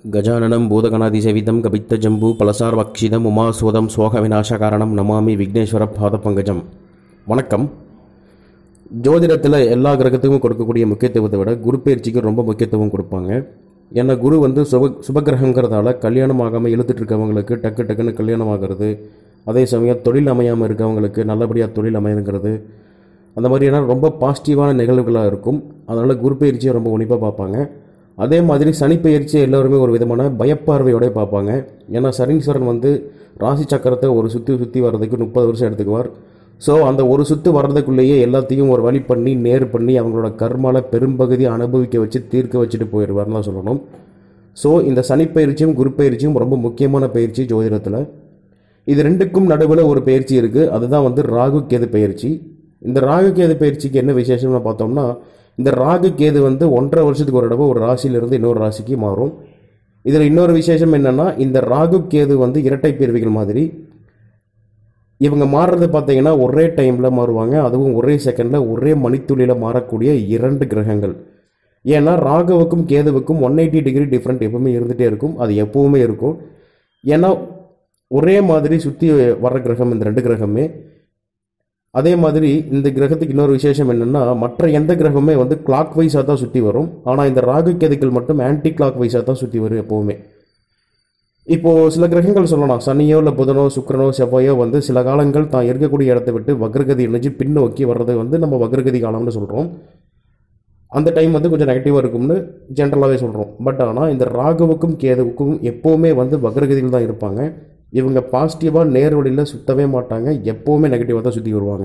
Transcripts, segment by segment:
गजाननं भूतगणाधिसेवितं कपित्तजम्बू பலசார்வக்ஷிதம் உமாசுவதம் சோக விநாசகாரணம் நமாமி விக்னேஸ்வர பாதபங்கஜம் வணக்கம் ஜோதிடத்தில் எல்லா கிரகத்துக்கும் கொடுக்கக்கூடிய முக்கியத்துவத்தை விட குரு பயிற்சிக்கு ரொம்ப முக்கியத்துவம் கொடுப்பாங்க ஏன்னா குரு வந்து சுப சுபகிரகங்கிறதால கல்யாணம் ஆகாமல் இழுத்துட்டு இருக்கவங்களுக்கு டக்கு டக்குன்னு கல்யாணம் ஆகிறது அதே சமயம் தொழில் அமையாமல் இருக்கவங்களுக்கு நல்லபடியாக தொழில் அமையுங்கிறது அந்த மாதிரியான ரொம்ப பாசிட்டிவான நிகழ்வுகளாக இருக்கும் அதனால் குரு பயிற்சியை ரொம்ப உன்னிப்பாக பார்ப்பாங்க அதே மாதிரி சனி பயிற்சியை எல்லோருமே ஒரு விதமான பயப்பார்வையோட பார்ப்பாங்க ஏன்னா சனீஸ்வரன் வந்து ராசி சக்கரத்தை ஒரு சுற்றி சுற்றி வர்றதுக்கு முப்பது வருஷம் எடுத்துக்குவார் ஸோ அந்த ஒரு சுற்று வர்றதுக்குள்ளேயே எல்லாத்தையும் ஒரு வழி பண்ணி நேர் பண்ணி அவங்களோட கர்மால பெரும்பகுதி அனுபவிக்க வச்சு தீர்க்க வச்சுட்டு போயிடுவார்னு தான் சொல்லணும் ஸோ இந்த சனி பயிற்சியும் குரு பயிற்சியும் ரொம்ப முக்கியமான பயிற்சி ஜோதிடத்தில் இது ரெண்டுக்கும் நடுவில் ஒரு பயிற்சி இருக்குது அதுதான் வந்து ராகு கேது பயிற்சி இந்த ராகு கேது பயிற்சிக்கு என்ன விசேஷம்னு பார்த்தோம்னா இந்த ராகு கேது வந்து ஒன்றரை வருஷத்துக்கு ஒரு தடவை ஒரு ராசியிலிருந்து இன்னொரு ராசிக்கு மாறும் இதில் இன்னொரு விசேஷம் என்னென்னா இந்த ராகு கேது வந்து இரட்டை பிறவிகள் மாதிரி இவங்க மாறுறது பார்த்தீங்கன்னா ஒரே டைமில் மாறுவாங்க அதுவும் ஒரே செகண்டில் ஒரே மணித்துளியில் மாறக்கூடிய இரண்டு கிரகங்கள் ஏன்னா ராகுவுக்கும் கேதுவுக்கும் ஒன் எயிட்டி டிகிரி டிஃப்ரெண்ட் எப்பவுமே இருந்துகிட்டே இருக்கும் அது எப்பவுமே இருக்கும் ஏன்னா ஒரே மாதிரி சுற்றி வர்ற கிரகம் இந்த ரெண்டு கிரகமே அதே மாதிரி இந்த கிரகத்துக்கு இன்னொரு விசேஷம் என்னென்னா மற்ற எந்த கிரகமே வந்து கிளாக் வைஸாக தான் சுற்றி வரும் ஆனால் இந்த ராகு கேதுக்கள் மட்டும் ஆன்டி கிளாக் வைஸாக தான் சுற்றி வரும் எப்போவுமே இப்போது சில கிரகங்கள் சொல்லலாம் சனியோ இல்லை புதனோ சுக்கிரனோ செவ்வாயோ வந்து சில காலங்கள் தான் இருக்கக்கூடிய இடத்த விட்டு வக்ரகதி இணைஞ்சு பின்னோக்கி வர்றது வந்து நம்ம வக்ரகதி காலம்னு சொல்கிறோம் அந்த டைம் வந்து கொஞ்சம் நெகட்டிவாக இருக்கும்னு ஜென்ரலாகவே சொல்கிறோம் பட் ஆனால் இந்த ராகுவுக்கும் கேதுவுக்கும் எப்போவுமே வந்து வக்ரகதியில் தான் இருப்பாங்க இவங்க பாசிட்டிவாக நேர் வழியில் சுத்தவே மாட்டாங்க எப்போவுமே நெகட்டிவாக தான் சுற்றி வருவாங்க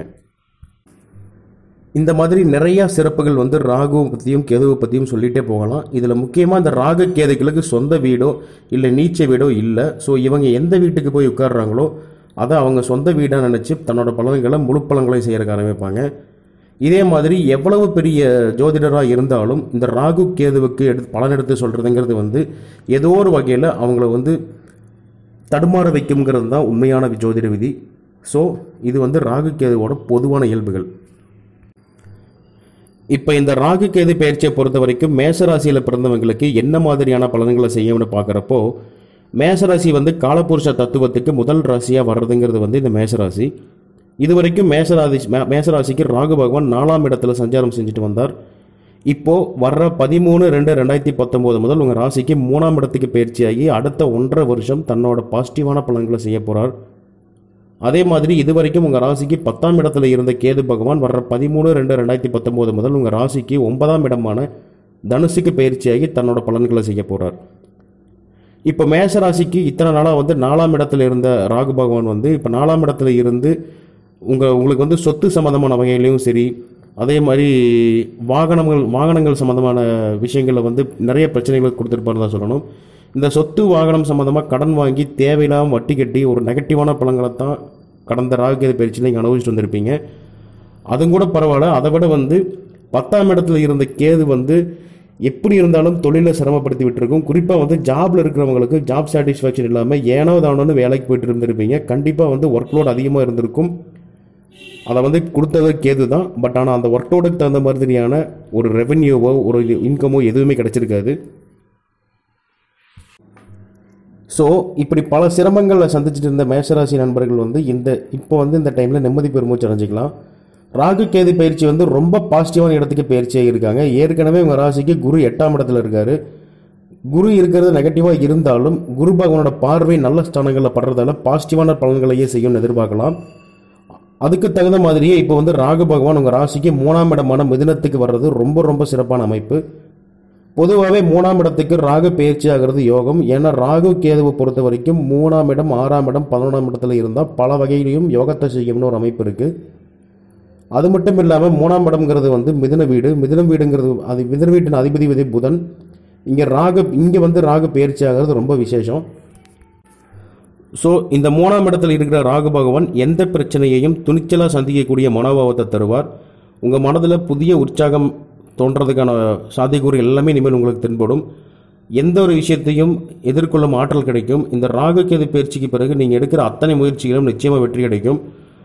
இந்த மாதிரி நிறையா சிறப்புகள் வந்து ராகுவை பற்றியும் கேதுவை பற்றியும் சொல்லிகிட்டே போகலாம் இதில் முக்கியமாக இந்த ராகு கேதுகளுக்கு சொந்த வீடோ இல்லை நீச்ச வீடோ இல்லை ஸோ இவங்க எந்த வீட்டுக்கு போய் உட்கார்றாங்களோ அதை அவங்க சொந்த வீடாக நினச்சி தன்னோட பலன்களை முழு பலன்களை செய்கிறக்க ஆரம்பிப்பாங்க இதே மாதிரி எவ்வளவு பெரிய ஜோதிடராக இருந்தாலும் இந்த ராகு கேதுவுக்கு எடுத்து பலன் எடுத்து சொல்கிறதுங்கிறது வந்து ஏதோ ஒரு வகையில் அவங்கள வந்து தடுமாற வைக்குங்கிறது தான் உண்மையான ஜோதிட விதி ஸோ இது வந்து ராகு கேதுவோட பொதுவான இயல்புகள் இப்போ இந்த ராகு கேது பயிற்சியை பொறுத்த வரைக்கும் மேசராசியில் பிறந்தவங்களுக்கு என்ன மாதிரியான பலன்களை செய்யும்னு பார்க்குறப்போ மேசராசி வந்து காலபுருஷ தத்துவத்துக்கு முதல் ராசியாக வர்றதுங்கிறது வந்து இந்த மேசராசி இது வரைக்கும் மேசராசி மே- மேசராசிக்கு ராகு பகவான் நாலாம் இடத்துல சஞ்சாரம் செஞ்சுட்டு வந்தார் இப்போ வர்ற பதிமூணு ரெண்டு ரெண்டாயிரத்தி பத்தொம்போது முதல் உங்கள் ராசிக்கு மூணாம் இடத்துக்கு பயிற்சியாகி அடுத்த ஒன்றரை வருஷம் தன்னோட பாசிட்டிவான பலன்களை செய்ய போகிறார் அதே மாதிரி இது வரைக்கும் உங்கள் ராசிக்கு பத்தாம் இடத்துல இருந்த கேது பகவான் வர்ற பதிமூணு ரெண்டு ரெண்டாயிரத்தி பத்தொம்போது முதல் உங்கள் ராசிக்கு ஒன்பதாம் இடமான தனுசுக்கு பயிற்சியாகி தன்னோட பலன்களை செய்ய போகிறார் இப்போ மேஷ ராசிக்கு இத்தனை நாளாக வந்து நாலாம் இடத்துல இருந்த ராகு பகவான் வந்து இப்போ நாலாம் இடத்துல இருந்து உங்கள் உங்களுக்கு வந்து சொத்து சம்மந்தமான வகையிலையும் சரி அதே மாதிரி வாகனங்கள் வாகனங்கள் சம்மந்தமான விஷயங்களில் வந்து நிறைய பிரச்சனைகள் கொடுத்துருப்பாருன்னு தான் சொல்லணும் இந்த சொத்து வாகனம் சம்மந்தமாக கடன் வாங்கி தேவையில்லாமல் வட்டி கட்டி ஒரு நெகட்டிவான பலன்களை தான் கடந்த ராகுகேது பயிற்சியில் நீங்கள் அனுபவிச்சுட்டு வந்திருப்பீங்க அதுவும் கூட பரவாயில்ல அதை விட வந்து பத்தாம் இடத்துல இருந்த கேது வந்து எப்படி இருந்தாலும் தொழிலை சிரமப்படுத்தி விட்டுருக்கும் குறிப்பாக வந்து ஜாப்ல இருக்கிறவங்களுக்கு ஜாப் சாட்டிஸ்ஃபேக்ஷன் இல்லாமல் ஏனோ தானோன்னு வேலைக்கு போயிட்டு இருந்திருப்பீங்க கண்டிப்பாக வந்து ஒர்க் லோட் அதிகமாக இருந்திருக்கும் அதை வந்து கொடுத்தது கேது தான் பட் ஆனால் அந்த ஒர்க் லோடுக்கு தகுந்த மாதிரியான ஒரு ரெவென்யூவோ ஒரு இன்கமோ எதுவுமே கிடைச்சிருக்காது ஸோ இப்படி பல சிரமங்களை சந்திச்சுட்டு இருந்த மேஷராசி நண்பர்கள் வந்து இந்த இப்போ வந்து இந்த டைமில் நிம்மதி பெருமூச்சு அடைஞ்சிக்கலாம் ராகு கேது பயிற்சி வந்து ரொம்ப பாசிட்டிவான இடத்துக்கு பயிற்சியாக இருக்காங்க ஏற்கனவே உங்கள் ராசிக்கு குரு எட்டாம் இடத்துல இருக்காரு குரு இருக்கிறது நெகட்டிவாக இருந்தாலும் குரு பகவானோட பார்வை நல்ல ஸ்தானங்களில் படுறதால பாசிட்டிவான பலன்களையே செய்யும்னு எதிர்பார்க்கலாம் அதுக்கு தகுந்த மாதிரியே இப்போ வந்து ராகு பகவான் உங்கள் ராசிக்கு மூணாம் இடமான மிதுனத்துக்கு வர்றது ரொம்ப ரொம்ப சிறப்பான அமைப்பு பொதுவாகவே மூணாம் இடத்துக்கு ராகு பயிற்சி ஆகிறது யோகம் ஏன்னா ராகு கேதுவை பொறுத்த வரைக்கும் மூணாம் இடம் ஆறாம் இடம் பதினொன்றாம் இடத்துல இருந்தால் பல வகையிலையும் யோகத்தை செய்யும்னு ஒரு அமைப்பு இருக்குது அது மட்டும் இல்லாமல் மூணாம் இடம்ங்கிறது வந்து மிதுன வீடு மிதுன வீடுங்கிறது அது மிதுன வீட்டின் அதிபதி விதி புதன் இங்கே ராகு இங்கே வந்து ராகு பயிற்சி ஆகிறது ரொம்ப விசேஷம் ஸோ இந்த மூணாம் இடத்துல இருக்கிற ராகு பகவான் எந்த பிரச்சனையையும் துணிச்சலாக சந்திக்கக்கூடிய மனோபாவத்தை தருவார் உங்கள் மனதில் புதிய உற்சாகம் தோன்றதுக்கான சாத்தியக்கூறு எல்லாமே இனிமேல் உங்களுக்கு தென்படும் எந்த ஒரு விஷயத்தையும் எதிர்கொள்ளும் ஆற்றல் கிடைக்கும் இந்த ராகு கேது பயிற்சிக்கு பிறகு நீங்கள் எடுக்கிற அத்தனை முயற்சிகளும் நிச்சயமாக வெற்றி கிடைக்கும்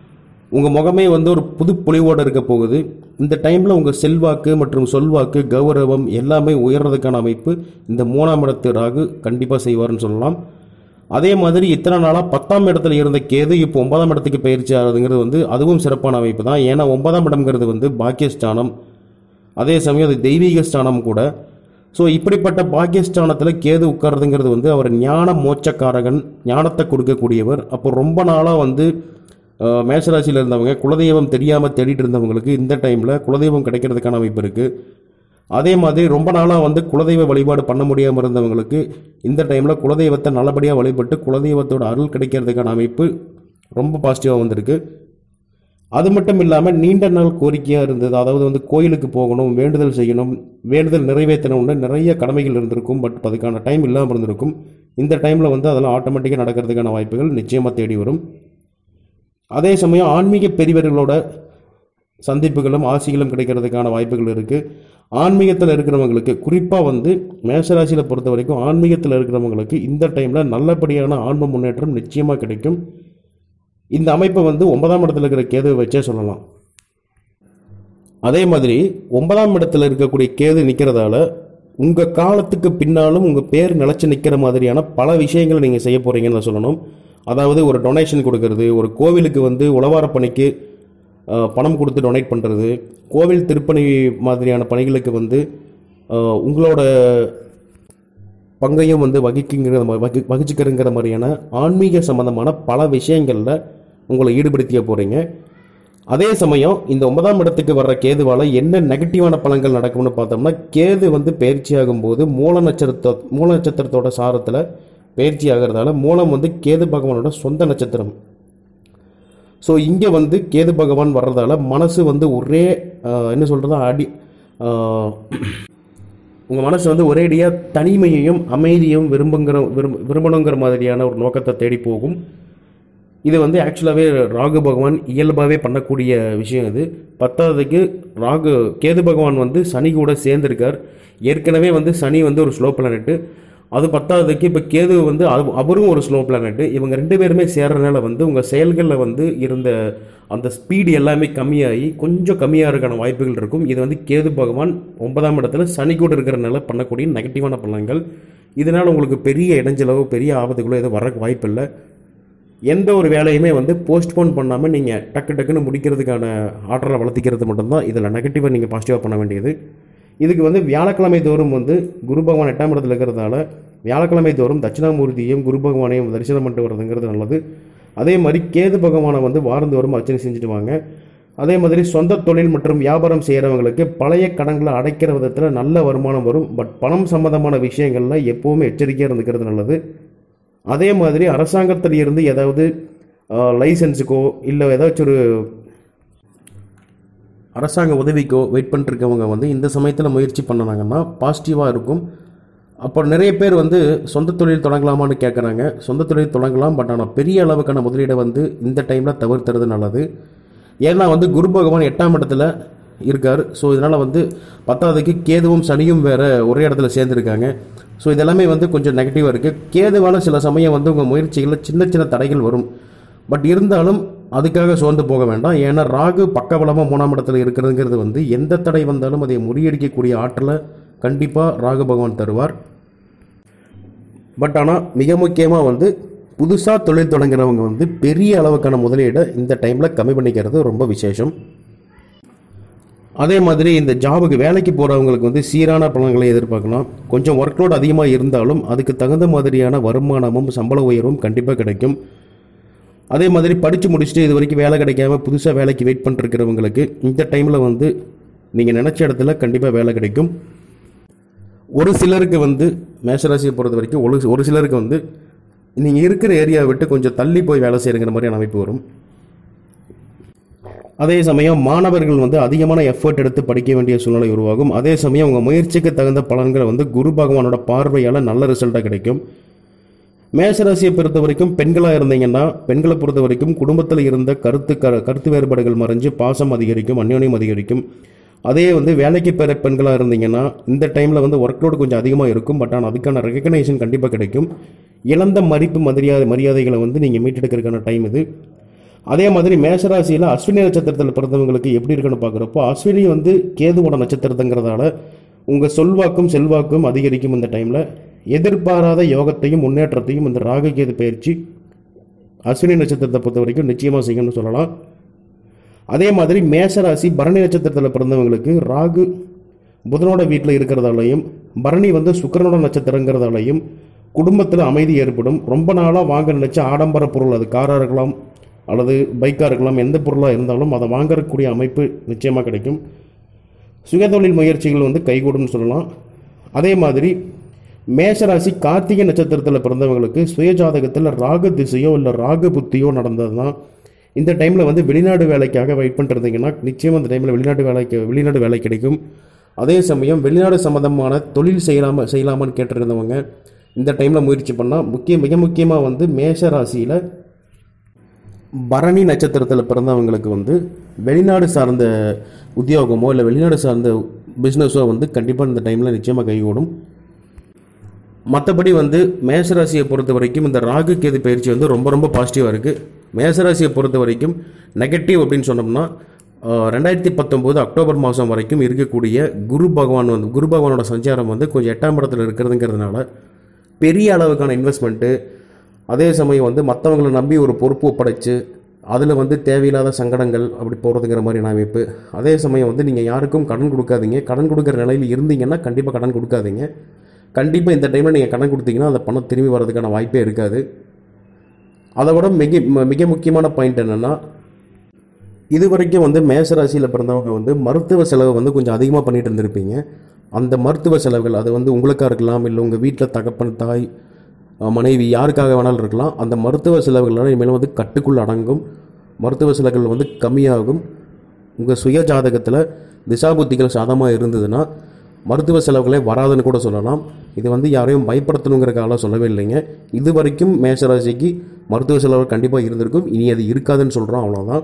உங்கள் முகமே வந்து ஒரு புது பொலிவோடு இருக்க போகுது இந்த டைமில் உங்கள் செல்வாக்கு மற்றும் சொல்வாக்கு கௌரவம் எல்லாமே உயர்றதுக்கான அமைப்பு இந்த மூணாம் இடத்து ராகு கண்டிப்பாக செய்வார்னு சொல்லலாம் அதே மாதிரி இத்தனை நாளாக பத்தாம் இடத்துல இருந்த கேது இப்போ ஒன்பதாம் இடத்துக்கு பயிற்சி ஆகுதுங்கிறது வந்து அதுவும் சிறப்பான அமைப்பு தான் ஏன்னா ஒன்பதாம் இடம்ங்கிறது வந்து பாக்கியஸ்தானம் அதே சமயம் அது தெய்வீக ஸ்தானம் கூட ஸோ இப்படிப்பட்ட பாக்கியஸ்தானத்தில் கேது உட்கார்றதுங்கிறது வந்து அவர் ஞான மோட்சக்காரகன் ஞானத்தை கொடுக்கக்கூடியவர் அப்போ ரொம்ப நாளாக வந்து அஹ், மேஷராசியில் இருந்தவங்க குலதெய்வம் தெரியாமல் தேடிட்டு இருந்தவங்களுக்கு இந்த டைமில் குலதெய்வம் கிடைக்கிறதுக்கான அமைப்பு இருக்குது அதே மாதிரி ரொம்ப நாளாக வந்து குலதெய்வ வழிபாடு பண்ண முடியாமல் இருந்தவங்களுக்கு இந்த டைமில் குலதெய்வத்தை நல்லபடியாக வழிபட்டு குலதெய்வத்தோட அருள் கிடைக்கிறதுக்கான அமைப்பு ரொம்ப பாசிட்டிவாக வந்திருக்கு அது மட்டும் இல்லாமல் நீண்ட நாள் கோரிக்கையாக இருந்தது அதாவது வந்து கோயிலுக்கு போகணும் வேண்டுதல் செய்யணும் வேண்டுதல் நிறைவேற்றணும்னு நிறைய கடமைகள் இருந்திருக்கும் பட் அதுக்கான டைம் இல்லாமல் இருந்திருக்கும் இந்த டைமில் வந்து அதெல்லாம் ஆட்டோமேட்டிக்காக நடக்கிறதுக்கான வாய்ப்புகள் நிச்சயமாக தேடி வரும் அதே சமயம் ஆன்மீக பெரியவர்களோட சந்திப்புகளும் ஆசிகளும் கிடைக்கிறதுக்கான வாய்ப்புகள் இருக்குது ஆன்மீகத்தில் இருக்கிறவங்களுக்கு குறிப்பாக வந்து மேஷராசியில் பொறுத்த வரைக்கும் ஆன்மீகத்தில் இருக்கிறவங்களுக்கு இந்த டைமில் நல்லபடியான ஆன்ம முன்னேற்றம் நிச்சயமாக கிடைக்கும் இந்த அமைப்பை வந்து ஒன்பதாம் இடத்துல இருக்கிற கேதுவை வச்சே சொல்லலாம் அதே மாதிரி ஒன்பதாம் இடத்துல இருக்கக்கூடிய கேது நிற்கிறதால உங்கள் காலத்துக்கு பின்னாலும் உங்கள் பேர் நிலச்சி நிற்கிற மாதிரியான பல விஷயங்களை நீங்கள் செய்ய போகிறீங்கன்னு நான் சொல்லணும் அதாவது ஒரு டொனேஷன் கொடுக்கறது ஒரு கோவிலுக்கு வந்து உழவார பணிக்கு அஹ், பணம் கொடுத்து டொனேட் பண்ணுறது கோவில் திருப்பணி மாதிரியான பணிகளுக்கு வந்து அஹ், உங்களோட பங்கையும் வந்து வகிக்குங்கிற மா- வகி வகிச்சுக்கிறங்கிற மாதிரியான ஆன்மீக சம்பந்தமான பல விஷயங்களில் உங்களை ஈடுபடுத்திய போகிறீங்க அதே சமயம் இந்த ஒன்பதாம் இடத்துக்கு வர்ற கேதுவால் என்ன நெகட்டிவான பலன்கள் நடக்கும்னு பார்த்தோம்னா கேது வந்து பயிற்சி ஆகும்போது மூல நட்சத்திர மூல நட்சத்திரத்தோட சாரத்தில் பயிற்சி ஆகிறதால மூலம் வந்து கேது பகவானோட சொந்த நட்சத்திரம் ஸோ இங்கே வந்து கேது பகவான் வர்றதால மனசு வந்து ஒரே ஆஹ், என்ன சொல்கிறது அடி உங்கள் மனசு வந்து ஒரேடியாக தனிமையையும் அமைதியும் விரும்புங்கிற விரும்ப விரும்பணுங்கிற மாதிரியான ஒரு நோக்கத்தை தேடி போகும் இது வந்து ஆக்சுவலாகவே ராகு பகவான் இயல்பாகவே பண்ணக்கூடிய விஷயம் இது பத்தாவதுக்கு ராகு கேது பகவான் வந்து சனி கூட சேர்ந்திருக்கார் ஏற்கனவே வந்து சனி வந்து ஒரு ஸ்லோ பிளானெட்டு அது பத்தாவதுக்கு இப்போ கேது வந்து அது- அவரும் ஒரு ஸ்லோ பிளானெட்டு இவங்க ரெண்டு பேருமே சேர்றதுனால வந்து உங்கள் செயல்களில் வந்து இருந்த அந்த ஸ்பீடு எல்லாமே கம்மியாகி கொஞ்சம் கம்மியாக இருக்கான வாய்ப்புகள் இருக்கும் இது வந்து கேது பகவான் ஒன்பதாம் இடத்துல சனி கூட இருக்கிறனால பண்ணக்கூடிய நெகட்டிவான பலன்கள் இதனால் உங்களுக்கு பெரிய இடைஞ்சலோ பெரிய ஆபத்துகளோ எதுவும் வர வாய்ப்பில்லை எந்த ஒரு வேலையுமே வந்து போஸ்ட்போன் பண்ணாமல் நீங்கள் டக்கு டக்குன்னு முடிக்கிறதுக்கான ஆற்றலை வளர்த்திக்கிறது மட்டும்தான் இதில் நெகட்டிவாக நீங்கள் பாசிட்டிவாக பண்ண வேண்டியது இதுக்கு வந்து வியாழக்கிழமை தோறும் வந்து குரு பகவான் எட்டாம் இடத்துல இருக்கிறதால வியாழக்கிழமை தோறும் தட்சிணாமூர்த்தியும் குரு பகவானையும் தரிசனம் பண்ணிட்டு வர்றதுங்கிறது நல்லது அதே மாதிரி கேது பகவானை வந்து வாரந்தோறும் அர்ச்சனை செஞ்சுட்டு வாங்க அதே மாதிரி சொந்த தொழில் மற்றும் வியாபாரம் செய்கிறவங்களுக்கு பழைய கடன்களை அடைக்கிற விதத்தில் நல்ல வருமானம் வரும் பட் பணம் சம்பந்தமான விஷயங்களில் எப்போவுமே எச்சரிக்கையாக இருந்துக்கிறது நல்லது அதே மாதிரி அரசாங்கத்தில் இருந்து ஏதாவது லைசன்ஸுக்கோ இல்லை ஏதாச்சும் ஒரு அரசாங்க உதவிக்கோ வெயிட் பண்ணிருக்கவங்க வந்து இந்த சமயத்தில் முயற்சி பண்ணினாங்கன்னா பாசிட்டிவாக இருக்கும் அப்போ நிறைய பேர் வந்து சொந்த தொழில் தொடங்கலாமான்னு கேட்குறாங்க சொந்த தொழில் தொடங்கலாம் பட் ஆனால் பெரிய அளவுக்கான முதலீடை வந்து இந்த டைமில் தவிர்த்துறது நல்லது ஏன்னா வந்து குரு பகவான் எட்டாம் இடத்துல இருக்கார் ஸோ இதனால் வந்து பத்தாவதுக்கு கேதுவும் சனியும் வேற ஒரே இடத்துல சேர்ந்துருக்காங்க ஸோ இதெல்லாமே வந்து கொஞ்சம் நெகட்டிவாக இருக்குது கேதுவால் சில சமயம் வந்து உங்கள் முயற்சிகளில் சின்ன சின்ன தடைகள் வரும் பட் இருந்தாலும் அதுக்காக சோர்ந்து போக வேண்டாம் ஏன்னா ராகு பக்கபலமாக மூணாம் இடத்துல இருக்கிறதுங்கிறது வந்து எந்த தடை வந்தாலும் அதை முறியடிக்கக்கூடிய ஆற்றலை கண்டிப்பாக ராகு பகவான் தருவார் பட் ஆனால் மிக முக்கியமாக வந்து புதுசாக தொழில் தொடங்குறவங்க வந்து பெரிய அளவுக்கான முதலீடை இந்த டைமில் கம்மி பண்ணிக்கிறது ரொம்ப விசேஷம் அதே மாதிரி இந்த ஜாபுக்கு வேலைக்கு போகிறவங்களுக்கு வந்து சீரான பலன்களை எதிர்பார்க்கலாம் கொஞ்சம் ஒர்க் லோட் அதிகமாக இருந்தாலும் அதுக்கு தகுந்த மாதிரியான வருமானமும் சம்பள உயர்வும் கண்டிப்பாக கிடைக்கும் அதே மாதிரி படித்து முடிச்சுட்டு இது வரைக்கும் வேலை கிடைக்காம புதுசாக வேலைக்கு வெயிட் பண்ணிருக்கிறவங்களுக்கு இந்த டைமில் வந்து நீங்கள் நினச்ச இடத்துல கண்டிப்பாக வேலை கிடைக்கும் ஒரு சிலருக்கு வந்து மேஷராசியை பொறுத்த வரைக்கும் ஒரு ஒரு சிலருக்கு வந்து நீங்கள் இருக்கிற ஏரியாவை விட்டு கொஞ்சம் தள்ளி போய் வேலை செய்யுங்கிற மாதிரியான அமைப்பு வரும் அதே சமயம் மாணவர்கள் வந்து அதிகமான எஃபர்ட் எடுத்து படிக்க வேண்டிய சூழ்நிலை உருவாகும் அதே சமயம் உங்கள் முயற்சிக்கு தகுந்த பலன்கள் வந்து குரு பகவானோட பார்வையால் நல்ல ரிசல்ட்டாக கிடைக்கும் மேஷராசியை பொறுத்த வரைக்கும் பெண்களாக இருந்தீங்கன்னா பெண்களை பொறுத்த வரைக்கும் குடும்பத்தில் இருந்த கருத்து க கருத்து வேறுபாடுகள் மறைஞ்சு பாசம் அதிகரிக்கும் அந்யோன்யம் அதிகரிக்கும் அதே வந்து வேலைக்கு பெற பெண்களாக இருந்தீங்கன்னா இந்த டைமில் வந்து ஒர்க் லோடு கொஞ்சம் அதிகமாக இருக்கும் பட் ஆனால் அதுக்கான ரெகக்னைசேஷன் கண்டிப்பாக கிடைக்கும் இழந்த மதிப்பு மரியாதை மரியாதைகளை வந்து நீங்கள் மீட்டெடுக்கிறதுக்கான டைம் இது அதே மாதிரி மேஷராசியில் அஸ்வினி நட்சத்திரத்தில் பிறந்தவங்களுக்கு எப்படி இருக்குன்னு பார்க்குறப்போ அஸ்வினி வந்து கேதுவோட நட்சத்திரத்துங்கிறதால உங்கள் சொல்வாக்கும் செல்வாக்கும் அதிகரிக்கும் இந்த டைமில் எதிர்பாராத யோகத்தையும் முன்னேற்றத்தையும் இந்த ராகு கேது பயிற்சி அஸ்வினி நட்சத்திரத்தை பொறுத்த வரைக்கும் நிச்சயமாக செய்யணும்னு சொல்லலாம் அதே மாதிரி மேஷராசி பரணி நட்சத்திரத்தில் பிறந்தவங்களுக்கு ராகு புதனோட வீட்டில் இருக்கிறதாலையும் பரணி வந்து சுக்கிரனோட நட்சத்திரங்கிறதாலையும் குடும்பத்தில் அமைதி ஏற்படும் ரொம்ப நாளாக வாங்க நினைச்ச ஆடம்பர பொருள் அது காராக இருக்கலாம் அல்லது பைக்காக இருக்கலாம் எந்த பொருளாக இருந்தாலும் அதை வாங்கக்கூடிய அமைப்பு நிச்சயமாக கிடைக்கும் சுயதொழில் முயற்சிகள் வந்து கைகூடும்னு சொல்லலாம் அதே மாதிரி மேஷராசி கார்த்திகை நட்சத்திரத்தில் பிறந்தவங்களுக்கு சுயஜாதகத்தில் ராகு திசையோ இல்லை ராகு புத்தியோ நடந்தது தான் இந்த டைமில் வந்து வெளிநாடு வேலைக்காக வெயிட் பண்ணிருந்தீங்கன்னா நிச்சயம் அந்த டைமில் வெளிநாட்டு வேலைக்கு வெளிநாடு வேலை கிடைக்கும் அதே சமயம் வெளிநாடு சம்மந்தமான தொழில் செய்யலாமா செய்யலாமான்னு கேட்டிருந்தவங்க இந்த டைமில் முயற்சி பண்ணால் முக்கிய மிக முக்கியமாக வந்து மேஷ ராசியில் பரணி நட்சத்திரத்தில் பிறந்தவங்களுக்கு வந்து வெளிநாடு சார்ந்த உத்தியோகமோ இல்லை வெளிநாடு சார்ந்த பிஸ்னஸோ வந்து கண்டிப்பாக இந்த டைமில் நிச்சயமாக கைகூடும் மற்றபடி வந்து மேசராசியை பொறுத்த வரைக்கும் இந்த ராகு கேது பயிற்சி வந்து ரொம்ப ரொம்ப பாசிட்டிவாக இருக்குது மேசராசியை பொறுத்த வரைக்கும் நெகட்டிவ் அப்படின்னு சொன்னோம்னா ஆஹ், ரெண்டாயிரத்தி பத்தொம்போது அக்டோபர் மாதம் வரைக்கும் இருக்கக்கூடிய குரு பகவான் வந்து குரு பகவானோட சஞ்சாரம் வந்து கொஞ்சம் எட்டாம் இடத்துல இருக்கிறதுங்கிறதுனால பெரிய அளவுக்கான இன்வெஸ்ட்மெண்ட்டு அதே சமயம் வந்து மற்றவங்களை நம்பி ஒரு பொறுப்பு ஒப்படைச்சு அதில் வந்து தேவையில்லாத சங்கடங்கள் அப்படி போகிறதுங்கிற மாதிரியான அமைப்பு அதே சமயம் வந்து நீங்கள் யாருக்கும் கடன் கொடுக்காதீங்க கடன் கொடுக்குற நிலையில் இருந்தீங்கன்னா கண்டிப்பாக கடன் கொடுக்காதீங்க கண்டிப்பாக இந்த டைமில் நீங்கள் கடன் கொடுத்தீங்கன்னா அந்த பணம் திரும்பி வர்றதுக்கான வாய்ப்பே இருக்காது அதை விட மிக ம- மிக முக்கியமான பாயிண்ட் என்னென்னா இது வரைக்கும் வந்து மேசராசியில் பிறந்தவங்க வந்து மருத்துவ செலவு வந்து கொஞ்சம் அதிகமாக பண்ணிட்டு இருந்திருப்பீங்க அந்த மருத்துவ செலவுகள் அது வந்து உங்களுக்காக இருக்கலாம் இல்லை உங்கள் வீட்டில் தகப்பன் தாய் அஹ், மனைவி யாருக்காக வேணாலும் இருக்கலாம் அந்த மருத்துவ செலவுகள்லாம் இனிமேல் வந்து கட்டுக்குள் அடங்கும் மருத்துவ செலவுகள் வந்து கம்மியாகும் உங்கள் சுய ஜாதகத்தில் திசாபுத்திகள் சாதமாக இருந்ததுன்னா மருத்துவ செலவுகளே வராதுன்னு கூட சொல்லலாம் இது வந்து யாரையும் பயப்படுத்தணுங்கிறக்காக சொல்லவே இல்லைங்க இது வரைக்கும் மேஷராசிக்கு மருத்துவ செலவு கண்டிப்பாக இருந்திருக்கும் இனி அது இருக்காதுன்னு சொல்கிறோம் அவ்வளோதான்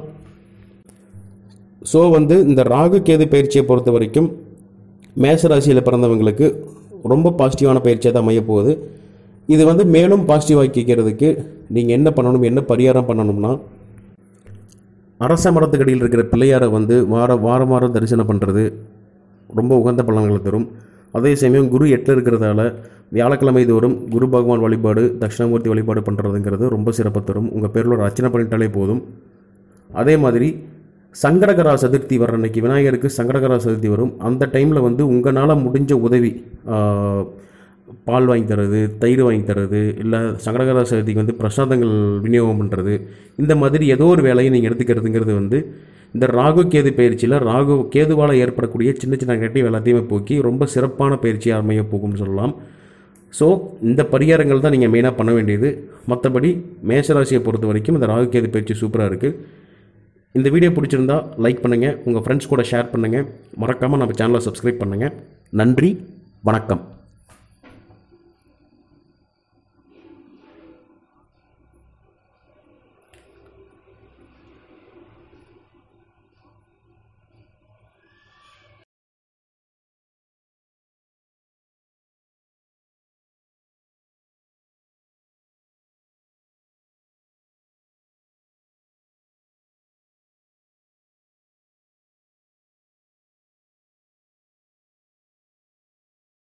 ஸோ வந்து இந்த ராகு கேது பயிற்சியை பொறுத்த வரைக்கும் மேஷராசியில் பிறந்தவங்களுக்கு ரொம்ப பாசிட்டிவான பயிற்சியாக தான் அமைய போகுது இது வந்து மேலும் பாசிட்டிவாக்கிக்கிறதுக்கு நீங்கள் என்ன பண்ணணும் என்ன பரிகாரம் பண்ணணும்னா அரச மரத்துக்கடியில் இருக்கிற பிள்ளையாரை வந்து வார வாரம் வாரம் தரிசனம் பண்ணுறது ரொம்ப உகந்த பலன்களை தரும் அதே சமயம் குரு எட்டில் இருக்கிறதால வியாழக்கிழமை தோறும் குரு பகவான் வழிபாடு தட்சிணாமூர்த்தி வழிபாடு பண்ணுறதுங்கிறது ரொம்ப சிறப்பு தரும் உங்கள் பேரில் ஒரு அர்ச்சனை பண்ணிட்டாலே போதும் அதே மாதிரி சங்கடகரா சதுர்த்தி வர்ற அன்னைக்கு விநாயகருக்கு சங்கடகரா சதுர்த்தி வரும் அந்த டைமில் வந்து உங்களால் முடிஞ்ச உதவி ஆஹ், பால் வாங்கி தர்றது தயிர் வாங்கி தர்றது இல்லை சங்கடகரா சதுர்த்திக்கு வந்து பிரசாதங்கள் விநியோகம் பண்ணுறது இந்த மாதிரி ஏதோ ஒரு வேலையை நீங்கள் எடுத்துக்கிறதுங்கிறது வந்து இந்த ராகு கேது பயிற்சியில் ராகு கேதுவால் ஏற்படக்கூடிய சின்ன சின்ன நெகட்டிவ் எல்லாத்தையுமே போக்கி ரொம்ப சிறப்பான பயிற்சியாக அமைய போகும்னு சொல்லலாம் ஸோ இந்த பரிகாரங்கள் தான் நீங்கள் மெயினாக பண்ண வேண்டியது மற்றபடி மேஷராசியை பொறுத்த வரைக்கும் இந்த ராகு கேது பயிற்சி சூப்பராக இருக்குது இந்த வீடியோ பிடிச்சிருந்தா லைக் பண்ணுங்கள் உங்கள் ஃப்ரெண்ட்ஸ் கூட ஷேர் பண்ணுங்கள் மறக்காமல் நம்ம சேனலை சப்ஸ்கிரைப் பண்ணுங்கள் நன்றி வணக்கம்